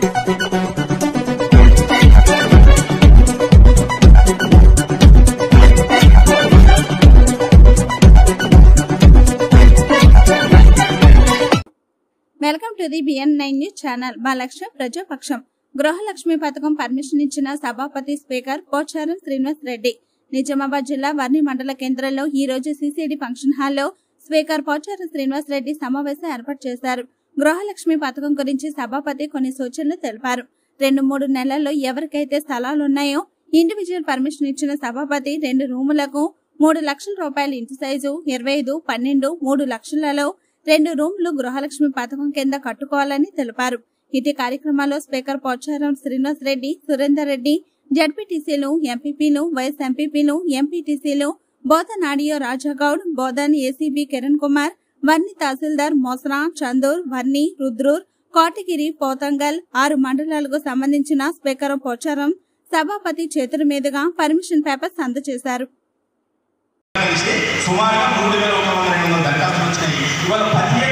welcome to the BN nine news channel మా లక్ష్యం ప్రజాపక్షం గృహలక్ష్మి పథకం పర్మిషన్ ఇచ్చిన సభాపతి స్పీకర్ పోచారం శ్రీనివాస్ రెడ్డి నిజామాబాద్ జిల్లా వర్ణి మండల కేంద్రంలో ఈ రోజు సిసిడి ఫంక్షన్ హాల్లో స్పీకర్ పోచారం శ్రీనివాస్ రెడ్డి సమావేశం ఏర్పాటు చేశారు గృహలక్ష్మి పథకం గురించి సభాపతి కొన్ని సూచనలు తెలిపారు రెండు మూడు నెలల్లో ఎవరికైతే స్థలాలున్నాయో ఇండివిజువల్ పర్మిషన్ ఇచ్చిన సభాపతి రెండు రూములకు మూడు లక్షల రూపాయల ఇంటి సైజు ఇరవై ఐదు పన్నెండు మూడు లక్షలలో రెండు రూమ్లు గృహలక్ష్మి పథకం కింద కట్టుకోవాలని తెలిపారు ఇటీ కార్యక్రమాల్లో స్పీకర్ పోచారం శ్రీనివాస్ రెడ్డి సురేందర్ రెడ్డి జడ్పీటీసీలు ఎంపీపీలు వైఎస్ ఎంపీపీలు ఎంపీటీసీలు బోధన్ ఆడియో రాజాగౌడ్ బోధన్ ఏసీబీ కిరణ్ కుమార్ వర్ణి తహసీల్దార్ మోసరా చందూర్ వర్ణి రుద్రూర్ కోటగిరి పోతంగల్ ఆరు మండలాలకు సంబంధించిన స్పీకర్ పోచారం సభాపతి చేతుల మీదుగా పర్మిషన్ పేపర్స్ అందజేశారు ఇస్తే సుమారుగా మూడు వేల ఒక వందల రెండు వందల దరఖాస్తులు వచ్చినాయి ఇవాళ పదిహేను